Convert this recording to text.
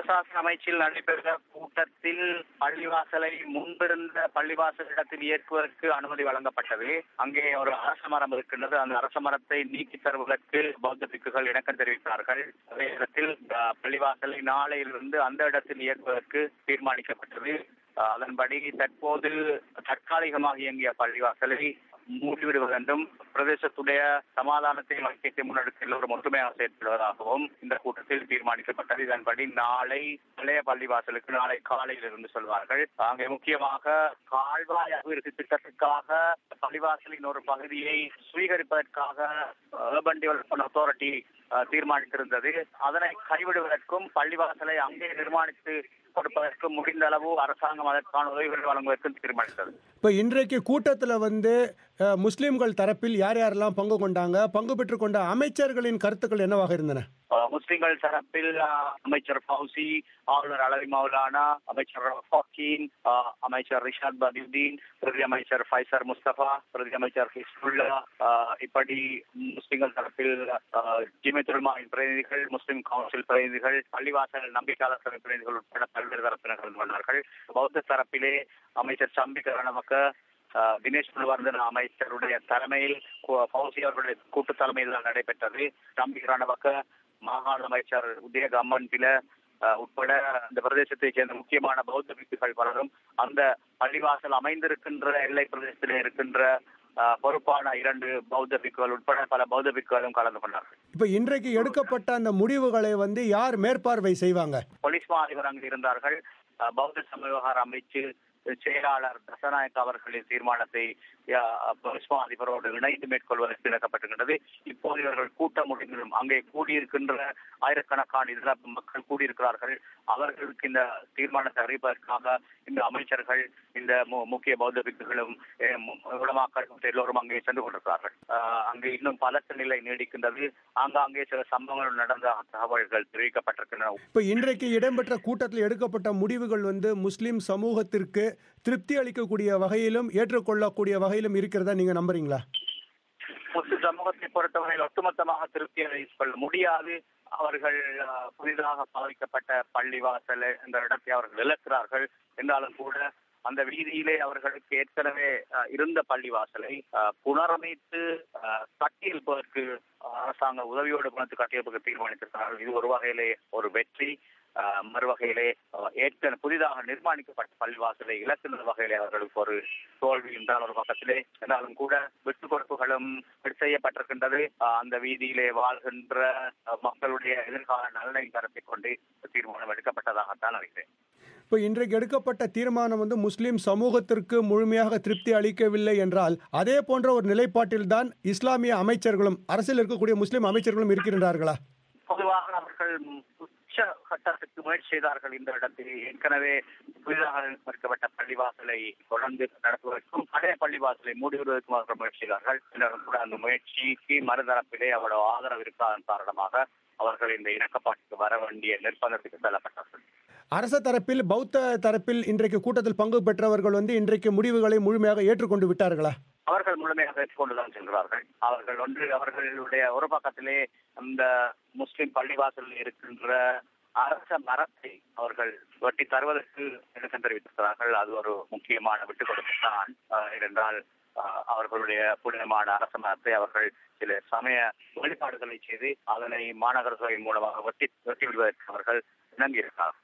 பிரசாசன அமைச்சில் நடைபெற்ற கூட்டத்தில் பள்ளிவாசலை முன்பிருந்த பள்ளிவாசல் இடத்தில் இயக்குவதற்கு அனுமதி வழங்கப்பட்டது அங்கே ஒரு அரச மரம் இருக்கின்றது அந்த அரச மரத்தை நீக்கி தருவதற்கு பௌத்த பிக்குகள் இணக்கம் தெரிவித்தார்கள் அதே இடத்தில் அஹ், பள்ளிவாசலை நாளையிலிருந்து அந்த இடத்தில் இயக்குவதற்கு தீர்மானிக்கப்பட்டது அஹ், அதன்படி தற்போது தற்காலிகமாக இயங்கிய பள்ளிவாசலை மூடிவிடுவதென்றும் பிரதேசத்துடைய சமாதானத்தையும் ஐக்கியத்தை முன்னெடுக்க எல்லோரும் ஒற்றுமையாக செயற்படுவதாகவும் இந்த கூட்டத்தில் தீர்மானிக்கப்பட்டது இதன்படி நாளை பழைய பள்ளிவாசலுக்கு நாளை காலையில் இருந்து சொல்வார்கள் அங்கே முக்கியமாக கால்வாய் அபிவிருத்தி திட்டத்துக்காக பள்ளிவாசலின் ஒரு பகுதியை சுவீகரிப்பதற்காக அர்பன் டெவலப்மெண்ட் அத்தாரிட்டி தீர்மானித்திருந்தது அதனை கைவிடுவதற்கும் பள்ளிவாசலை அங்கே நிர்மாணித்து கொடுப்பதற்கும் முடிந்த அளவு அரசாங்கம் அதற்கான உதவிகள் வழங்குவதற்கும் தீர்மானித்தது இப்போ இன்றைக்கு கூட்டத்தில் வந்து அஹ், முஸ்லிம்கள் தரப்பில் யார் யாரெல்லாம் பங்கு கொண்டாங்க பங்கு பெற்றுக்கொண்ட அமைச்சர்களின் கருத்துக்கள் என்னவாக இருந்தன அஹ் முஸ்லிம்கள் தரப்பில் அஹ், அமைச்சர் ஃபவுசி ஆளுநர் அலவி மௌலானா அமைச்சர் ஃபக்கீன் அஹ், அமைச்சர் ரிஷாத் பதியுதீன் பிரதி அமைச்சர் ஃபைசர் முஸ்தபா பிரதி அமைச்சர் ஹிஸ்புல்லா அஹ், இப்படி முஸ்லிம்கள் தரப்பில் அஹ், ஜிமித்துல்மாவின் பிரதிநிதிகள் முஸ்லிம் கவுன்சில் பிரதிநிதிகள் பள்ளிவாசல் நம்பிக்கையாளர் சபை பிரதிநிதிகள் உட்பட பல்வேறு தரப்பினர் கலந்து கொண்டார்கள் பௌத்த தரப்பிலே அமைச்சர் சம்பிக்க ரணமக்க அஹ், தினேஷ் குலவர்தன் அமைச்சருடைய தலைமையில் கு- ஃபௌசி அவர்களுடைய கூட்டு தலைமையில் தான் நடைபெற்றது சம்பிக்க ரணமக்க மாகாண அமைச்சர் உதய அம்மன் பில அஹ், உட்பட இந்த பிரதேசத்தைச் சேர்ந்த முக்கியமான பௌத்த பிக்குகள் பலரும் அந்த பள்ளிவாசல் அமைந்திருக்கின்ற எல்லை பிரதேசத்தில் இருக்கின்ற அஹ், பொறுப்பான இரண்டு பௌத்த பிக்குகள் உட்பட பல பௌத்த பிக்குகளும் கலந்து கொண்டார்கள் இப்போ இன்றைக்கு எடுக்கப்பட்ட அந்த முடிவுகளை வந்து யார் மேற்பார்வை செய்வாங்க போலீஸ் மா அதிபர் அங்கு இருந்தார்கள் அஹ், பௌத்த சமவிவகார அமைச்சு செயலாளர் தசநாயக் அவர்களின் தீர்மானத்தை அஹ், போலீஸ் மா அதிபரோடு இணைந்து மேற்கொள்வதற்கு இணக்கப்பட்டிருக்கின்றது இப்போது இவர்கள் கூட்டம் முடிந்தும் அங்கே கூடியிருக்கின்ற ஆயிரக்கணக்கான இதர மக்கள் கூடியிருக்கிறார்கள் அவர்களுக்கு இந்த தீர்மானத்தை அறிவிப்பதற்காக இந்த அமைச்சர்கள் இந்த மு- முக்கிய பௌத்த பிக்குகளும் உலமாக்கள் எல்லோரும் அங்கே சென்று கொண்டிருக்கிறார்கள் அஹ், அங்கே இன்னும் பதட்ட நிலை நீடிக்கின்றது ஆங்காங்கே சில சம்பவங்கள் நடந்த தகவல்கள் தெரிவிக்கப்பட்டிருக்கின்றன இப்போ இன்றைக்கு இடம்பெற்ற கூட்டத்தில் எடுக்கப்பட்ட முடிவுகள் வந்து முஸ்லிம் சமூகத்திற்கு திருப்தி அளிக்கக்கூடிய வகையிலும் ஏற்றுக்கொள்ளக்கூடிய வகையிலும் இருக்கிறதா நீங்க நம்புறீங்களா முஸ்லிம் சமூகத்தை பொறுத்தவரையில் ஒட்டுமொத்தமாக திருப்தி அளித்துக் கொள்ள முடியாது அவர்கள் அஹ், புதிதாக பாதிக்கப்பட்ட பள்ளிவாசல் என்ற இடத்தை அவர்கள் இழக்கிறார்கள் என்றாலும் கூட அந்த வீதியிலே அவர்களுக்கு ஏற்கனவே அஹ், இருந்த பள்ளிவாசலை அஹ், புனரமைத்து அஹ், கட்டியெழுப்பதற்கு அரசாங்க உதவியோடு குணத்து கட்டியெழுப்புக்கு தீர்மானித்திருக்கிறார்கள் இது ஒரு வகையிலே ஒரு வெற்றி அஹ், மறுவகையிலே அஹ், ஏற்கனவே புதிதாக நிர்மாணிக்கப்பட்ட பள்ளிவாசலை இழக்கின்ற வகையிலே அவர்களுக்கு ஒரு தோல்வி என்றால் ஒரு பக்கத்திலே என்றாலும் கூட விட்டு கொடுப்புகளும் செய்யப்பட்டிருக்கின்றது அஹ், அந்த வீதியிலே வாழ்கின்ற அஹ், மக்களுடைய எதிர்கால நலனை கருத்தில் கொண்டு தீர்மானம் எடுக்கப்பட்டதாகத்தான் அறிகிறேன் இப்போ இன்றைக்கு எடுக்கப்பட்ட தீர்மானம் வந்து முஸ்லிம் சமூகத்திற்கு முழுமையாக திருப்தி அளிக்கவில்லை என்றால் அதே போன்ற ஒரு நிலைப்பாட்டில்தான் இஸ்லாமிய அமைச்சர்களும் அரசில் இருக்கக்கூடிய முஸ்லிம் அமைச்சர்களும் இருக்கின்றார்களா பொதுவாக அவர்கள் உச்ச கட்டத்துக்கு முயற்சி செய்தார்கள் இந்த இடத்தில் ஏற்கனவே புதிதாக நிர்மாணிக்கப்பட்ட பள்ளிவாசலை தொடர்ந்து நடத்துவதற்கும் பழைய பள்ளிவாசலை மூடிவிடுவதற்கும் அவர்கள் முயற்சி செய்தார்கள் இருந்தாலும் கூட அந்த முயற்சிக்கு மறுதரப்பிலே அவ்வளவு ஆதரவு இருக்காதன் காரணமாக அவர்கள் இந்த இணக்கப்பாட்டுக்கு வர வேண்டிய நிர்பந்தத்துக்கு தள்ளப்பட்டார்கள் அரச தரப்பில் பௌத்த தரப்பில் இன்றைக்கு கூட்டத்தில் பங்கு பெற்றவர்கள் வந்து இன்றைக்கு முடிவுகளை முழுமையாக ஏற்றுக்கொண்டு விட்டார்களா அவர்கள் முழுமையாக ஏற்றுக்கொண்டுதான் செல்கிறார்கள் அவர்கள் ஒன்று அவர்களுடைய ஒரு பக்கத்திலே அந்த முஸ்லிம் பள்ளிவாசலில் இருக்கின்ற அரச மரத்தை அவர்கள் வெட்டி தருவதற்கு இணக்கம் தெரிவித்திருக்கிறார்கள் அது ஒரு முக்கியமான விட்டுக் கொடுப்பு தான் ஏனென்றால் அஹ், அவர்களுடைய புனிதமான அரச மரத்தை அவர்கள் சில சமய வழிபாடுகளை செய்து அதனை மாநகர சபை மூலமாக வெட்டி வெட்டி விடுவதற்கு அவர்கள் இணங்கியிருக்கிறார்கள்